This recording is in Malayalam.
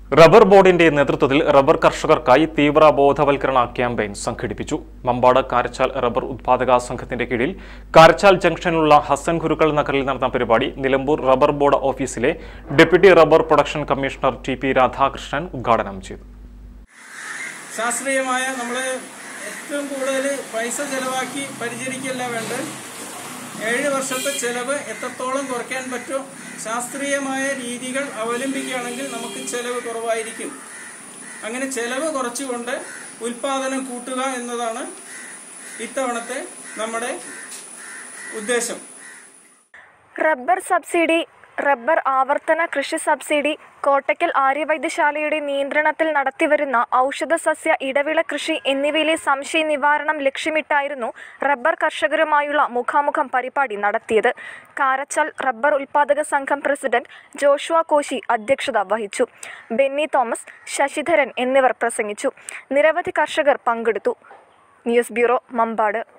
റബ്ബർ ബോർഡിന്റെ നേതൃത്വത്തിൽ റബ്ബർ കർഷകർക്കായി തീവ്ര ബോധവൽക്കരണ ക്യാമ്പയിൻ സംഘടിപ്പിച്ചു മമ്പാട് കാരച്ചാൽ റബ്ബർ ഉത്പാദക സംഘത്തിന്റെ കീഴിൽ കാരച്ചാൽ ജംഗ്ഷനിലുള്ള ഹസൻ ഗുരുക്കൾ നഗറിൽ നടന്ന പരിപാടി നിലമ്പൂർ റബ്ബർ ബോർഡ് ഓഫീസിലെ deputy rubber production commissioner T P Radhakrishnan ഉദ്ഘാടനം ചെയ്തു ശാസ്ത്രീയമായ നമ്മൾ ഏറ്റവും കൂടുതൽ പൈസ ചെലവാക്കി പരിചരിക്കല്ല വേണ്ടത് ഏഴ് വർഷത്തെ ചെലവ് എത്രത്തോളം കുറയ്ക്കാൻ പറ്റുമോ ശാസ്ത്രീയമായ രീതികൾ അവലംബിക്കുകയാണെങ്കിൽ നമുക്ക് ചെലവ് കുറവായിരിക്കും അങ്ങനെ ചെലവ് കുറച്ചുകൊണ്ട് ഉൽപാദനം കൂട്ടുക എന്നതാണ് ഇത്തവണത്തെ നമ്മുടെ ഉദ്ദേശം റബ്ബർ സബ്സിഡി റബ്ബർ ആവർത്തന കൃഷി സബ്സിഡി കോട്ടയ്ക്കൽ ആര്യവൈദ്യശാലയുടെ നിയന്ത്രണത്തിൽ നടത്തിവരുന്ന ഔഷധ സസ്യ ഇടവിള കൃഷി എന്നിവയിലെ സംശയ നിവാരണം ലക്ഷ്യമിട്ടായിരുന്നു റബ്ബർ കർഷകരുമായുള്ള മുഖാമുഖം പരിപാടി നടത്തിയത് കാരച്ചാൽ റബ്ബർ ഉൽപാദക സംഘം പ്രസിഡന്റ് ജോഷുവ കോശി അധ്യക്ഷത വഹിച്ചു ബെന്നി തോമസ് ശശിധരൻ എന്നിവർ പ്രസംഗിച്ചു നിരവധി കർഷകർ പങ്കെടുത്തു ന്യൂസ് ബ്യൂറോ മമ്പാട്